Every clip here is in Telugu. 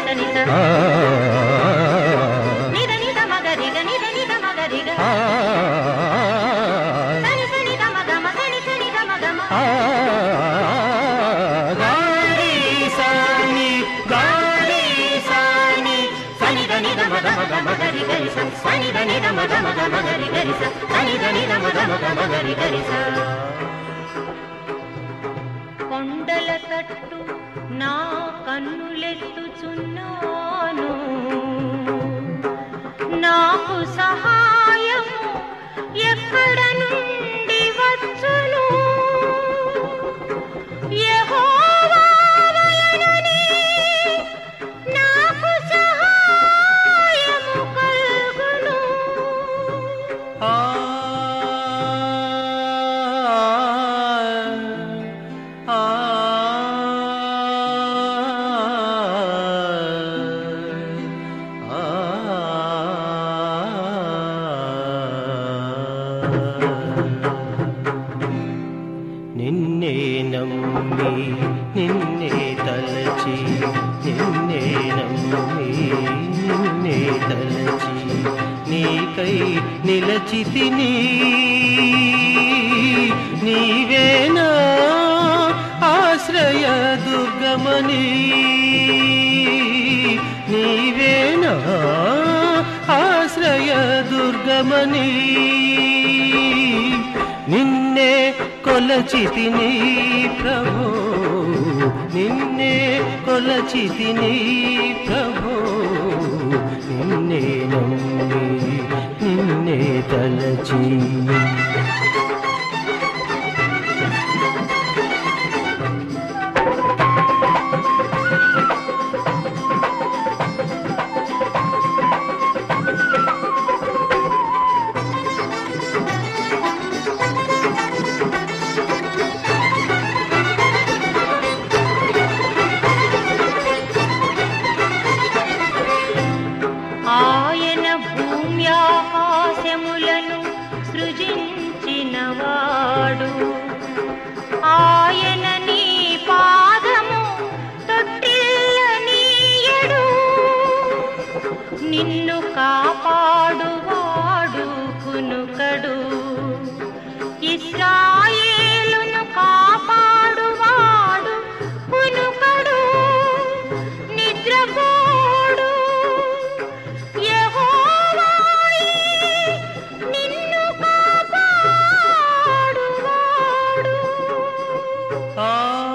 నిద నిద ఆ, నిద నిద మగ రిగ నిద నిద మగ రిగ ఆ, సని సని ద మగ మ సని సని ద మగ మ ఆ, గారి సాని, గారి సాని, సని ద నిద మగ మగ మగ రి గరి స సని ద నిద మగ మగ మగ రి గరి స సని ద నిద మగ మగ మగ రి గరి స కొండల తట్టు నా కన్నులెత్తుచున్నాను నాకు సహాయము ఎక్కడ నుండి వచ్చును యెహోవా వలననే నాకు సహాయము కలుగును ఆ, ఆ, నిన్నే నమ్మి నిన్నే తలచి నిన్నే నమ్మి నిన్నే తలచి నీకై నిలచితిని నీవేనా ఆశ్రయ దుర్గమని నీవేనా ఆశ్రయ దుర్గమని నిన్నే కొలచితిని ప్రభో నిన్నే కొలచితిని ప్రభో నిన్నే నమ్మి నిన్నే తలచి ఆయన భూమ్యాకాశములను సృజించినవాడు ఆయన నీ పాదము తొట్టిల్లనీయడు నిన్ను కాపాడువాడు కునుకడు ఇస్రాయేలును కాపాడువాడు కునుకడు నిద్రపోడు యెహోవాయే నిన్ను కాపాడువాడు ఆ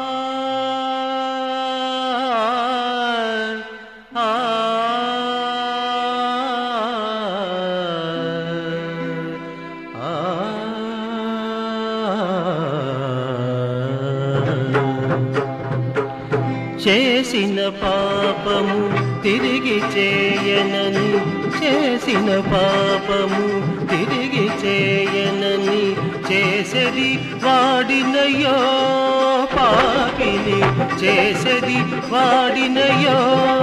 ఆ చేసిన పాపము తిరిగి చేయనని చేసిన పాపము తిరిగి చేయనని చేసది వాడినయో పాపిని చేసది వాడినయో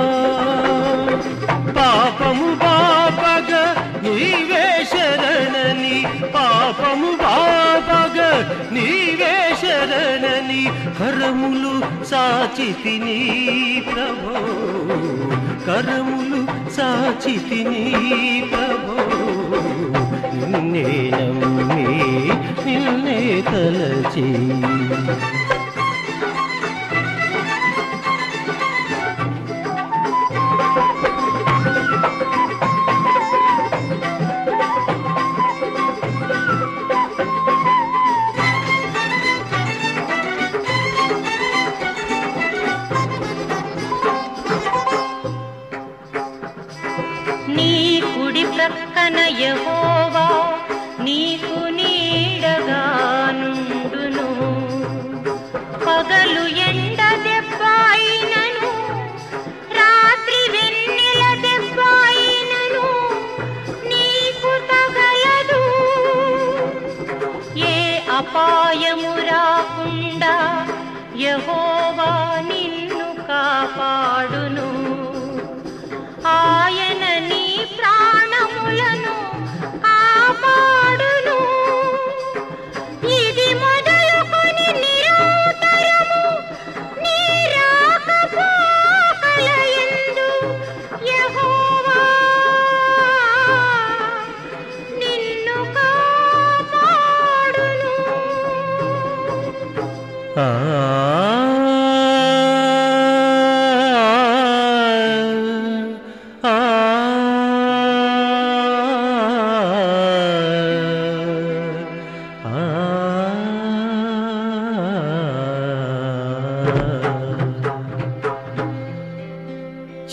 పాపము బాపగ నీవే శరణని పాపము బాపగ నీవే శరణని కరములు సాచితిని ప్రభో కరములు సాచితిని ప్రభో నిన్నే నమ్మి నిన్నే తలచి నీ కుడి ప్రక్కన యెహోవా నీకు నీడగా నుండును పగలు ఎండ దెబ్బాయినను రాత్రి వెన్నెల దెబ్బాయినను నీకు తగలదు ఏ అపాయము రాకుండా యెహోవా నిన్ను కాపాడును ఆయన నీ ప్రాణములను కాపాడును ఇది మొదలుకొని నిరంతరము నీ రాకపోకలయందు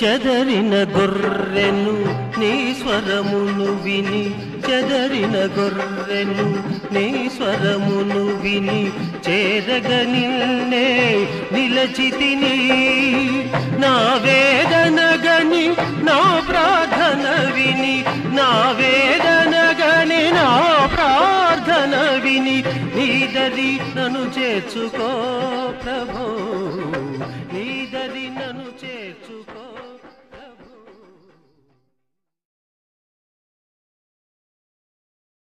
చెదరిన గొర్రెను నీ స్వరమును విని చెదరిన గొర్రెను నీ స్వరమును విని చేరగ నిన్నే నిలచితిని నా వేదన గని నా ప్రార్థన విని నా వేదన గని నా ప్రార్థన విని నీదరి నన్ను చేర్చుకో ప్రభు